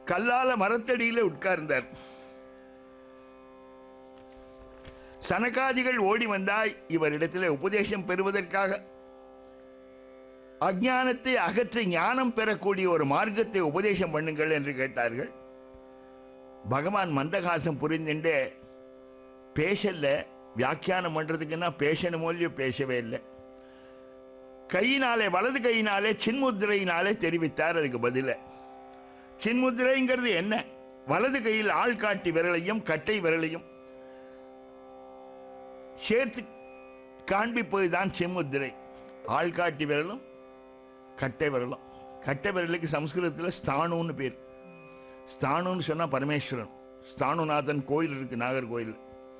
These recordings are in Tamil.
கல்லால மரத்தடியில உட்கார்ந்தார் சனகாதிகள் ஓடி வந்தாய் இவரிடத்தில் உபதேசம் பெறுவதற்காக அஞ்ஞானத்தை அகற்றி ஞானம் பெறக்கூடிய ஒரு மார்க்கத்தை உபதேசம் பண்ணுங்கள் என்று கேட்டார்கள் பகவான் மந்தகாசம் புரிந்துண்டு பேசல வியாக்கியானம் பண்றதுக்குன்னா பேசணுமோ இல்லையோ பேசவே இல்லை கையினாலே வலது கையினாலே சின்முத்திரையினாலே தெரிவித்தார் அதுக்கு பதில சின்முத்திரைங்கிறது என்ன வலது கையில் ஆள்காட்டி விரலையும் கட்டை விரலையும் சேர்த்து காண்பிப்பது தான் செம்முத்திரை ஆள்காட்டி விரலும் கட்டை விரலும் கட்டை விரலுக்கு சம்ஸ்கிருதத்தில் ஸ்தானுன்னு பேர் ஸ்தானுன்னு சொன்னா பரமேஸ்வரன் ஸ்தானுநாதன் கோயில் இருக்கு நாகர்கோயில்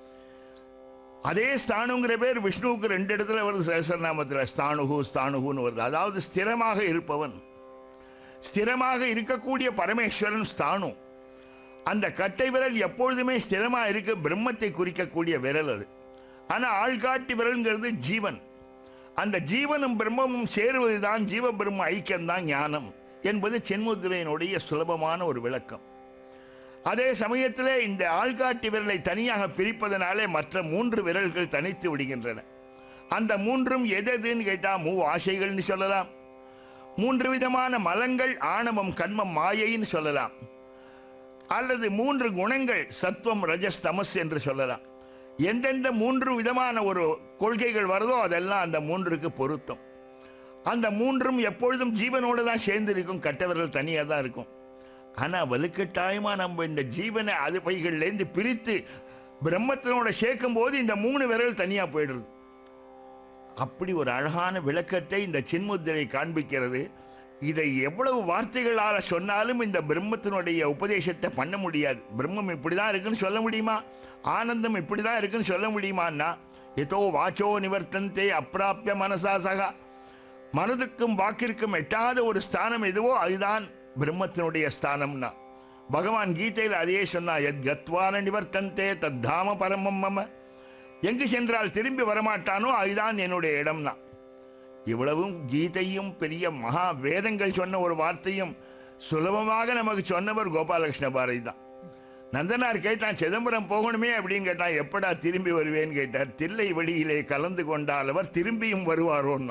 அதே ஸ்தானுங்கிற பேர் விஷ்ணுவுக்கு ரெண்டு இடத்துல வருது சகசரநாமத்தில் ஸ்தானுகு ஸ்தானுகுன்னு வருது அதாவது ஸ்திரமாக இருப்பவன் ஸ்திரமாக இருக்கக்கூடிய பரமேஸ்வரன் ஸ்தானு அந்த கட்டை விரல் எப்பொழுதுமே ஸ்திரமா இருக்க பிரம்மத்தை குறிக்கக்கூடிய விரல் அது ஆனா ஆள்காட்டி விரல்ங்கிறது ஜீவன் அந்த ஜீவனும் பிரம்மமும் சேருவதுதான் ஜீவ பிரம்ம ஐக்கியம்தான் ஞானம் என்பது சென்முத்திரையினுடைய சுலபமான ஒரு விளக்கம் அதே சமயத்திலே இந்த ஆள்காட்டி விரலை தனியாக பிரிப்பதனாலே மற்ற மூன்று விரல்கள் தனித்து விடுகின்றன அந்த மூன்றும் எதெதுன்னு கேட்டா மூ ஆசைகள்னு சொல்லலாம் மூன்று விதமான மலங்கள் ஆணவம் கண்மம் மாயைன்னு சொல்லலாம் அல்லது மூன்று குணங்கள் சத்துவம் ரஜஸ் தமஸ் என்று சொல்லலாம் எந்தெந்த மூன்று விதமான ஒரு கொள்கைகள் வருதோ அதெல்லாம் அந்த மூன்றுக்கு பொருத்தம் அந்த மூன்றும் எப்பொழுதும் ஜீவனோடு தான் சேர்ந்து இருக்கும் கட்டவர்கள் தனியாக தான் இருக்கும் ஆனால் வலுக்கட்டாயமா நம்ம இந்த ஜீவனை அது பைகள்லேருந்து பிரித்து பிரம்மத்தினோட சேர்க்கும் போது இந்த மூணு விரல் தனியாக போயிடுறது அப்படி ஒரு அழகான விளக்கத்தை இந்த சின்முத்திரை காண்பிக்கிறது இதை எவ்வளவு வார்த்தைகளால் சொன்னாலும் இந்த பிரம்மத்தினுடைய உபதேசத்தை பண்ண முடியாது பிரம்மம் இப்படிதான் இருக்குன்னு சொல்ல முடியுமா ஆனந்தம் இப்படிதான் இருக்குன்னு சொல்ல முடியுமான்னா எதோ வாச்சோ நிவர்த்தந்தே அப்பிராப்பிய மனசா சகா மனதுக்கும் வாக்கிற்கும் எட்டாத ஒரு ஸ்தானம் எதுவோ அதுதான் பிரம்மத்தினுடைய ஸ்தானம்னா பகவான் கீதையில் அதையே சொன்னா எத் கத்வான நிவர்த்தந்தே தத்தாம பரமம் மம எங்கு சென்றால் திரும்பி வரமாட்டானோ அதுதான் என்னுடைய இடம்னா இவ்வளவும் கீதையும் பெரிய மகா வேதங்கள் சொன்ன ஒரு வார்த்தையும் சுலபமாக நமக்கு சொன்னவர் கோபாலகிருஷ்ண பாரதி தான் நந்தனார் கேட்டான் சிதம்பரம் போகணுமே அப்படின்னு கேட்டான் எப்படா திரும்பி வருவேன்னு கேட்டார் தில்லை வெளியிலே கலந்து கொண்டால் அவர் திரும்பியும் வருவாரோன்னா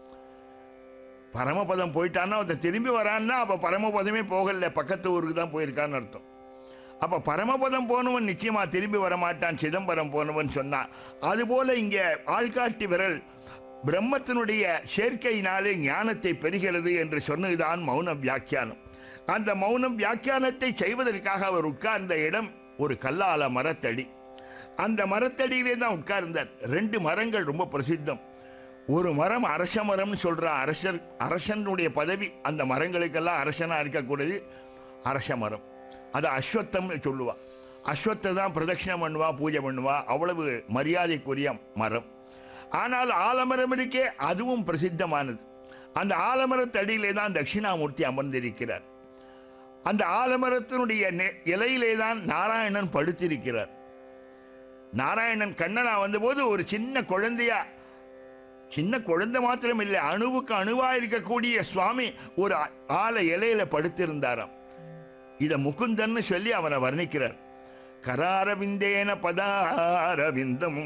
பரமபதம் போயிட்டான்னா அவன் திரும்பி வரான்னா அப்ப பரமபதமே போகல பக்கத்து ஊருக்கு தான் போயிருக்கான்னு அர்த்தம் அப்ப பரமபதம் போனவன் நிச்சயமா திரும்பி வரமாட்டான் சிதம்பரம் போனவன் சொன்னான் அதுபோல இங்க ஆள்காட்டி விரல் பிரம்மத்தினுடைய சேர்க்கையினாலே ஞானத்தை பெறுகிறது என்று சொன்னதுதான் மௌன வியாக்கியானம் அந்த மௌனம் வியாக்கியானத்தை செய்வதற்காக அவர் உட்கார்ந்த இடம் ஒரு கல்லால மரத்தடி அந்த மரத்தடியிலே தான் உட்கார்ந்தார் ரெண்டு மரங்கள் ரொம்ப பிரசித்தம் ஒரு மரம் அரச மரம்னு சொல்ற அரசர் அரசனுடைய பதவி அந்த மரங்களுக்கெல்லாம் அரசனா இருக்கக்கூடியது அரச மரம் அது அஸ்வத்தம்னு சொல்லுவா அஸ்வத்தை தான் பிரதட்சிணம் பண்ணுவா பூஜை பண்ணுவா அவ்வளவு மரியாதைக்குரிய மரம் ஆனால் ஆலமரம் இருக்கே அதுவும் பிரசித்தமானது அந்த ஆலமரத்தடியிலே தான் தட்சிணாமூர்த்தி அமர்ந்திருக்கிறார் அந்த ஆலமரத்தினுடைய நெ- இலையிலே தான் நாராயணன் படுத்திருக்கிறார் நாராயணன் கண்ணனா வந்தபோது ஒரு சின்ன குழந்தையா சின்ன குழந்தை மாத்திரம் இல்லை அணுவுக்கு அணுவா இருக்கக்கூடிய சுவாமி ஒரு ஆ- ஆல இலையில படுத்திருந்தாராம் இத முகுந்தன்னு சொல்லி அவனை வர்ணிக்கிறார் கராரவிந்தேன பதாரவிந்தம்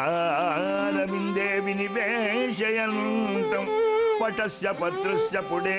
முகாரவிந்தே வினிவேஷயந்தம் பட்டஸ்ய பத்ரஸ்ய புடே